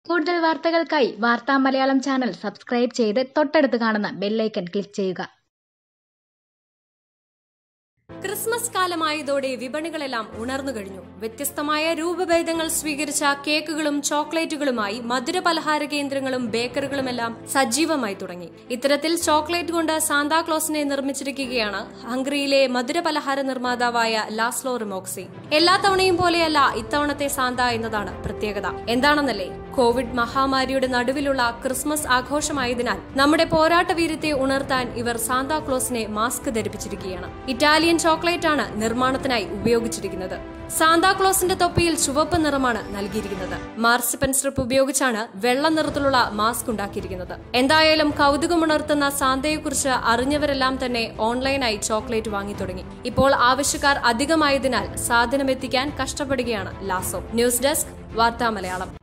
കൂടുതൽ വാർത്തകൾക്കായി വാർത്താ മലയാളം ചാനൽ സബ്സ്ക്രൈബ് ചെയ്ത് തൊട്ടടുത്ത് കാണുന്ന ബെല്ലൈക്കൺ ക്ലിക്ക് ചെയ്യുക ക്രിസ്മസ് കാലമായതോടെ വിപണികളെല്ലാം ഉണർന്നു കഴിഞ്ഞു വ്യത്യസ്തമായ രൂപഭേദങ്ങൾ സ്വീകരിച്ച കേക്കുകളും ചോക്ലേറ്റുകളുമായി മധുര പലഹാര കേന്ദ്രങ്ങളും ബേക്കറികളുമെല്ലാം സജീവമായി തുടങ്ങി ഇത്തരത്തിൽ ചോക്ലേറ്റ് കൊണ്ട് സാന്താക്ലോസിനെ നിർമ്മിച്ചിരിക്കുകയാണ് ഹംഗറിയിലെ മധുര പലഹാര നിർമ്മാതാവായ ലാസ്ലോ റിമോക്സി എല്ലാ തവണയും പോലെയല്ല ഇത്തവണത്തെ സാന്ത എന്നതാണ് പ്രത്യേകത എന്താണെന്നല്ലേ കോവിഡ് മഹാമാരിയുടെ നടുവിലുള്ള ക്രിസ്മസ് ആഘോഷമായതിനാൽ നമ്മുടെ പോരാട്ട വീര്യത്തെ ഉണർത്താൻ ഇവർ സാന്താക്ലോസിനെ മാസ്ക് ധരിപ്പിച്ചിരിക്കുകയാണ് ഇറ്റാലിയൻ ചോക്ലേറ്റ് ആണ് നിർമ്മാണത്തിനായി ഉപയോഗിച്ചിരിക്കുന്നത് സാന്താക്ലോസിന്റെ തൊപ്പിയിൽ ചുവപ്പ് നിറമാണ് നൽകിയിരിക്കുന്നത് മാർസിപ്പൻ സ്ട്രിപ്പ് ഉപയോഗിച്ചാണ് വെള്ള നിറത്തിലുള്ള മാസ്ക് ഉണ്ടാക്കിയിരിക്കുന്നത് എന്തായാലും കൗതുകമുണർത്തുന്ന സാന്തയെക്കുറിച്ച് അറിഞ്ഞവരെല്ലാം തന്നെ ഓൺലൈനായി ചോക്ലേറ്റ് വാങ്ങി തുടങ്ങി ഇപ്പോൾ ആവശ്യക്കാർ അധികമായതിനാൽ സാധനം എത്തിക്കാൻ കഷ്ടപ്പെടുകയാണ് ലാസോ ന്യൂസ് ഡെസ്ക് വാർത്താ മലയാളം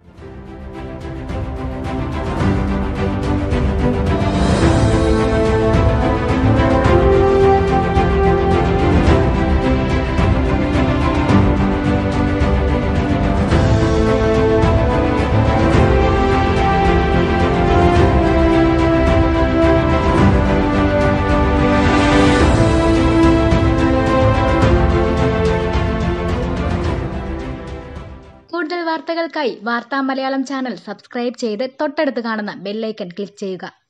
കൂടുതൽ വാർത്തകൾക്കായി വാർത്താ മലയാളം ചാനൽ സബ്സ്ക്രൈബ് ചെയ്ത് തൊട്ടടുത്ത് കാണുന്ന ബെല്ലൈക്കൺ ക്ലിക്ക് ചെയ്യുക